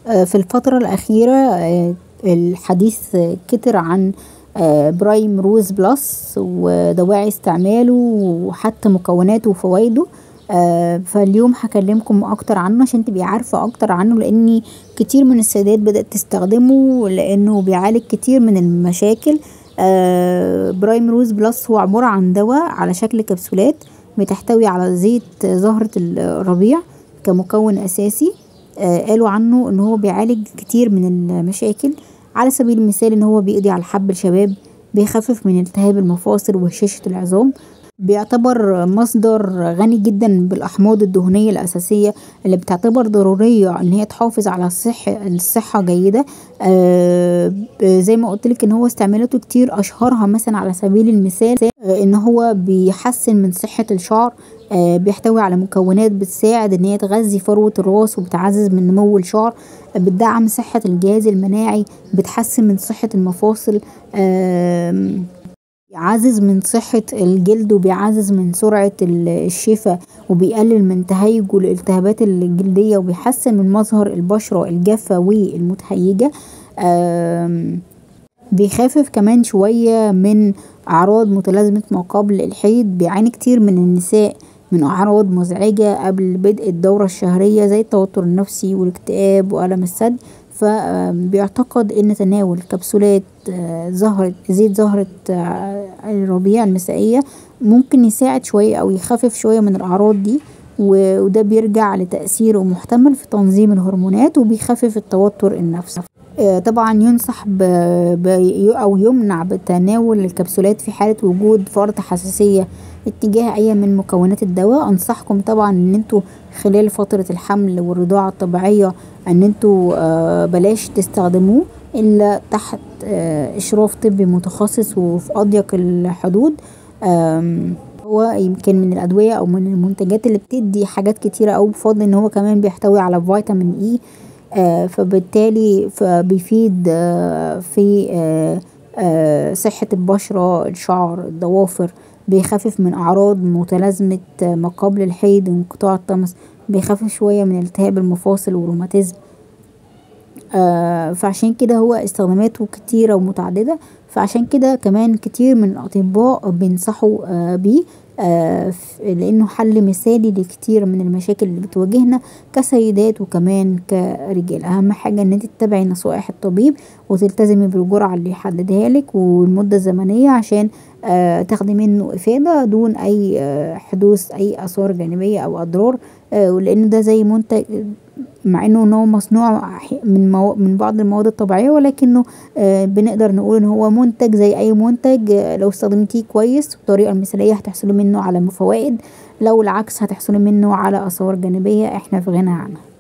في الفترة الأخيرة الحديث كتر عن برايم روز بلس ودواعي استعماله وحتى مكوناته وفوايده فاليوم هكلمكم اكتر عنه عشان تبقي عارفة اكتر عنه لاني كتير من السيدات بدأت تستخدمه لانه بيعالج كتير من المشاكل برايم روز بلس هو عبارة عن دوا على شكل كبسولات بتحتوي على زيت زهرة الربيع كمكون اساسي قالوا عنه ان هو بيعالج كتير من المشاكل على سبيل المثال ان هو بيقضي على حب الشباب بيخفف من التهاب المفاصل وهشاشة العظام بيعتبر مصدر غني جدا بالاحماض الدهنية الاساسية اللي بتعتبر ضرورية ان هي تحافظ على الصحة جيدة زي ما قولتلك ان هو استعمالاته كتير اشهرها مثلا على سبيل المثال ان هو بيحسن من صحة الشعر بيحتوي على مكونات بتساعد ان هي تغذي فروة الراس وبتعزز من نمو الشعر بتدعم صحة الجهاز المناعي بتحسن من صحة المفاصل بيعزز من صحة الجلد وبيعزز من سرعة الشفا وبيقلل من تهيج الالتهابات الجلدية وبيحسن من مظهر البشرة الجافة والمتهيجة بيخفف كمان شوية من اعراض متلازمة ما قبل الحيض بيعاني كتير من النساء من اعراض مزعجة قبل بدء الدورة الشهرية زي التوتر النفسي والاكتئاب والم الثدي فبيعتقد ان تناول كبسولات زهرة زيت زهرة الربيع المسائية ممكن يساعد شوية او يخفف شوية من الاعراض دي وده بيرجع لتأثيره محتمل في تنظيم الهرمونات وبيخفف التوتر النفسي طبعا ينصح او يمنع بتناول الكبسولات في حالة وجود فرط حساسية اتجاه اي من مكونات الدواء انصحكم طبعا ان انتوا خلال فترة الحمل والرضاعة الطبيعية ان انتوا بلاش تستخدموه الا تحت اشراف طبي متخصص وفي اضيق الحدود هو يمكن من الادوية او من المنتجات اللي بتدي حاجات كتيرة اوي بفضل ان هو كمان بيحتوي على فيتامين اي فبالتالي فبيفيد في صحة البشرة الشعر الضوافر بيخفف من اعراض متلازمة ما قبل الحيض وانقطاع الطمس بيخفف شوية من التهاب المفاصل والروماتيزم فعشان كدا هو استخداماته كتيرة ومتعددة فعشان كدا كمان كتير من الاطباء بينصحوا بيه لانه حل مثالي لكتير من المشاكل اللي بتواجهنا كسيدات وكمان كرجال اهم حاجة ان انتي تتبعي نصائح الطبيب وتلتزمي بالجرعة اللي يحددهالك والمدة الزمنية عشان تاخدي منه افادة دون اي حدوث اي اثار جانبية او اضرار لان ده زي منتج مع انه ان هو مصنوع من من بعض المواد الطبيعية ولكنه بنقدر نقول ان هو منتج زي اي منتج لو استخدمتيه كويس بالطريقة المثالية هتحصلي منه على فوائد لو العكس هتحصلي منه على اثار جانبية احنا في غنى عنها